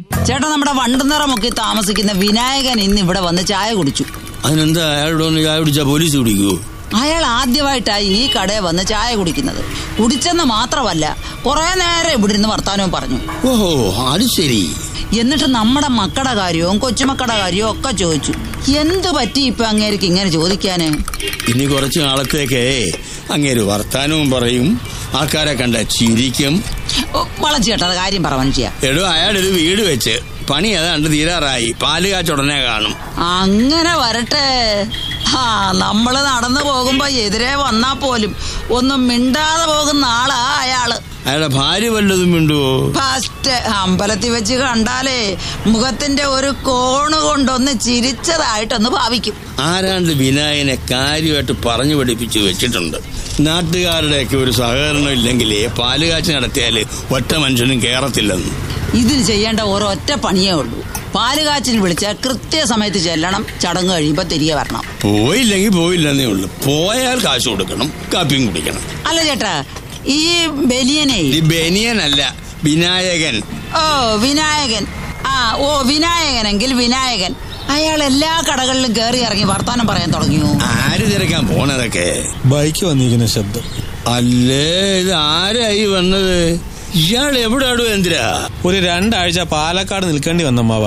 ചേട്ടാ നമ്മുടെ വണ്ടുനിറമൊക്കെ താമസിക്കുന്ന വിനായകൻ ഇന്ന് ഇവിടെ വന്ന് ചായ കുടിച്ചു അതിനെന്താ അയാളോട് ഒന്ന് ചായ കുടിച്ചാ പോലീസ് കുടിക്കൂ അയാൾ ആദ്യമായിട്ടായി ഈ കടയിൽ വന്ന് ചായ കുടിക്കുന്നത് കുടിച്ചെന്ന് മാത്രമല്ല കുറെ നേരം ഇവിടെ ഇരുന്ന് വർത്താനവും പറഞ്ഞു ഓഹോ അത് ശരി എന്നിട്ട് നമ്മുടെ മക്കളുടെ കാര്യവും കൊച്ചുമക്കളുടെ കാര്യവും ഒക്കെ ചോദിച്ചു എന്ത് പറ്റി ഇപ്പൊ അങ്ങേർക്ക് ഇങ്ങനെ ചോദിക്കാന് ഇനി കുറച്ച് നാളത്തേക്കേ അങ്ങേര് വർത്താനവും പറയും ആൾക്കാരെ കണ്ട ചിരിക്കും ഓ, വളച്ചു കേട്ടത് കാര്യം പറ മനുഷ്യ എടോ അയാളൊരു വീട് വെച്ച് പണി ഏതാണ്ട് തീരാറായി പാല് കാച്ചുടനെ കാണും അങ്ങനെ വരട്ടെ ആ നമ്മള് നടന്നു പോകുമ്പോ എതിരെ വന്നാ പോലും ഒന്നും മിണ്ടാതെ പോകുന്ന ആളാ അയാള് അയാളുടെ ഭാര്യ വല്ലതും മിണ്ടുവോ ഫസ്റ്റ് അമ്പലത്തിൽ വെച്ച് കണ്ടാലേ മുഖത്തിന്റെ ഒരു കോണ് കൊണ്ടൊന്ന് ചിരിച്ചതായിട്ടൊന്ന് ഭാവിക്കും ആരാണ്ട് വിനായനെ കാര്യമായിട്ട് പറഞ്ഞു പഠിപ്പിച്ച് വെച്ചിട്ടുണ്ട് നാട്ടുകാരുടെയൊക്കെ ഒരു സഹകരണം ഇല്ലെങ്കിലേ പാല് കാച്ച് നടത്തിയാല് ഒറ്റ മനുഷ്യനും കേറത്തില്ലെന്ന് ഇതിന് ചെയ്യേണ്ട ഒരൊറ്റ പണിയേ ഉള്ളൂ പാല് കാച്ചിന് വിളിച്ചാൽ കൃത്യസമയത്ത് ചെല്ലണം ചടങ്ങ് കഴിയുമ്പോ തിരികെ വരണം പോയില്ലെങ്കിൽ പോയില്ലെന്നേ ഉള്ളൂ പോയാൽ കാശ് കൊടുക്കണം കാപ്പിയും കുടിക്കണം അല്ല ചേട്ടാ ഈ ബലിയനെ ഈ ബനിയനല്ല വിനായകൻ ഓ വിനായകൻ ആ ഓ വിനായകനെങ്കിൽ വിനായകൻ അയാൾ എല്ലാ കടകളിലും കയറി ഇറങ്ങി വർത്താനം പറയാൻ തുടങ്ങിയോ ആര് തിരക്കാൻ പോണതൊക്കെ ബൈക്ക് വന്നിരിക്കുന്ന ശബ്ദം അല്ലേ ഇത് ആരായി വന്നത് ഇയാൾ എവിടാടോ എന്തിരാ ഒരു രണ്ടാഴ്ച പാലക്കാട് നിൽക്കേണ്ടി വന്നമ്മാവ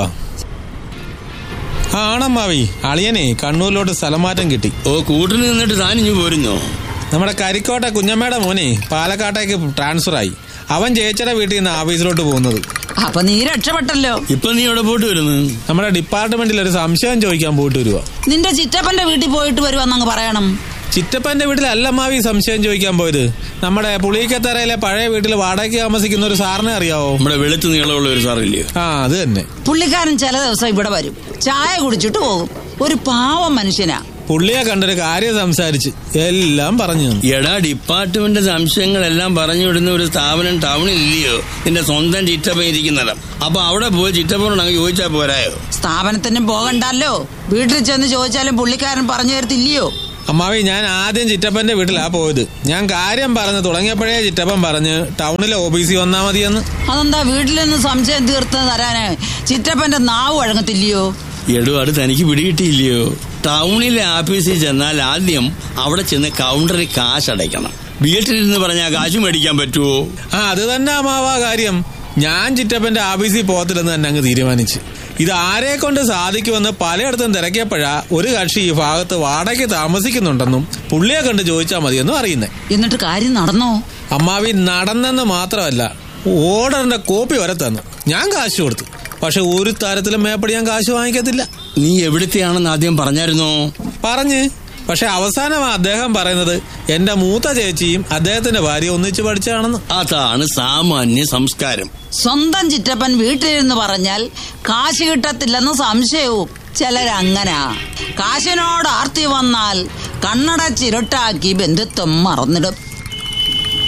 ആ ആണമ്മാവി അളിയനെ കണ്ണൂരിലോട്ട് സ്ഥലമാറ്റം കിട്ടി ഓ കൂട്ടിന് നിന്നിട്ട് താനിഞ്ഞു പോരുന്നോ നമ്മുടെ കരിക്കോട്ടെ കുഞ്ഞമ്മയുടെ മോനെ പാലക്കാട്ടേക്ക് ട്രാൻസ്ഫർ ആയി അവൻ ചേച്ചിയുടെ വീട്ടിൽ നിന്ന് ഓഫീസിലോട്ട് പോകുന്നത് അപ്പൊ നീ രക്ഷപ്പെട്ടല്ലോ ഇപ്പൊ നീ എവിടെ പോയിട്ട് വരുന്നു നമ്മുടെ ഡിപ്പാർട്ട്മെന്റിൽ ഒരു സംശയം ചോദിക്കാൻ പോയിട്ട് വരുവാ നിന്റെ ചിറ്റപ്പന്റെ വീട്ടിൽ പോയിട്ട് വരുവാന്നങ്ങ് പറയണം ചിറ്റപ്പന്റെ വീട്ടിലല്ല മാവി സംശയം ചോദിക്കാൻ പോയത് നമ്മുടെ പുളിക്കത്തറയിലെ പഴയ വീട്ടിൽ വാടകയ്ക്ക് താമസിക്കുന്ന ഒരു സാറിനെ അറിയാവോ നമ്മുടെ വെളുത്ത് നീളമുള്ള ഒരു സാറില്ലയോ ആ അത് തന്നെ പുള്ളിക്കാരൻ ചില ദിവസം ഇവിടെ വരും ചായ കുടിച്ചിട്ട് പോകും ഒരു പാവം മനുഷ്യനാ പുള്ളിയെ കണ്ടൊരു കാര്യം സംസാരിച്ച് എല്ലാം പറഞ്ഞു തന്നു എടാ ഡിപ്പാർട്ട്മെന്റ് സംശയങ്ങളെല്ലാം പറഞ്ഞു വിടുന്ന ഒരു സ്ഥാപനം ടൗണിൽ ഇല്ലയോ നിന്റെ സ്വന്തം ചിറ്റപ്പ ഇരിക്കുന്നിടം അപ്പൊ അവിടെ പോയി ചിറ്റപ്പനോട് അങ്ങ് ചോദിച്ചാ പോരായോ സ്ഥാപനത്തിനും പോകണ്ടല്ലോ വീട്ടിൽ ചെന്ന് ചോദിച്ചാലും പുള്ളിക്കാരൻ പറഞ്ഞു തരത്തില്ലയോ അമ്മാവി ഞാൻ ആദ്യം ചിറ്റപ്പന്റെ വീട്ടിലാ പോയത് ഞാൻ കാര്യം പറഞ്ഞ് തുടങ്ങിയപ്പോഴേ ചിറ്റപ്പൻ പറഞ്ഞ് ടൗണിലെ ഓഫീസിൽ വന്നാ മതിയെന്ന് അതെന്താ വീട്ടിൽ നിന്ന് സംശയം തീർത്ത് തരാന് ചിറ്റപ്പന്റെ നാവ് വഴങ്ങത്തില്ലയോ എടോ അത് തനിക്ക് പിടികിട്ടിയില്ലയോ ടൗണിലെ ഓഫീസിൽ ചെന്നാൽ ആദ്യം അവിടെ ചെന്ന് കൗണ്ടറിൽ കാശ് അടയ്ക്കണം വീട്ടിലിരുന്ന് പറഞ്ഞാൽ കാശ് മേടിക്കാൻ പറ്റുമോ ആ അത് തന്നെ അമ്മാവ കാര്യം ഞാൻ ചിറ്റപ്പന്റെ ഓഫീസിൽ പോകത്തില്ലെന്ന് തന്നെ അങ്ങ് തീരുമാനിച്ചു ഇത് ആരെ കൊണ്ട് സാധിക്കുമെന്ന് പലയിടത്തും തിരക്കിയപ്പോഴാ ഒരു കക്ഷി ഈ ഭാഗത്ത് വാടകയ്ക്ക് താമസിക്കുന്നുണ്ടെന്നും പുള്ളിയെ കണ്ട് ചോദിച്ചാൽ മതിയെന്നും അറിയുന്നേ എന്നിട്ട് കാര്യം നടന്നോ അമ്മാവി നടന്നെന്ന് മാത്രമല്ല ഓർഡറിന്റെ കോപ്പി വരെ തന്നു ഞാൻ കാശ് കൊടുത്തു പക്ഷെ ഒരു തരത്തിലും മേപ്പടി ഞാൻ കാശ് വാങ്ങിക്കത്തില്ല നീ എവിടത്തെയാണെന്ന് ആദ്യം പറഞ്ഞായിരുന്നോ പറഞ്ഞ് പക്ഷെ അവസാനമാ അദ്ദേഹം പറയുന്നത് എന്റെ മൂത്ത ചേച്ചിയും അദ്ദേഹത്തിന്റെ ഭാര്യ ഒന്നിച്ച് പഠിച്ചാണെന്ന് അതാണ് സാമാന്യ സംസ്കാരം സ്വന്തം ചിറ്റപ്പൻ വീട്ടിലിരുന്ന് പറഞ്ഞാൽ കാശ് കിട്ടത്തില്ലെന്ന് സംശയവും ചിലരങ്ങനാ കാശിനോട് ആർത്തി വന്നാൽ കണ്ണടച്ചിരുട്ടാക്കി ബന്ധുത്വം മറന്നിടും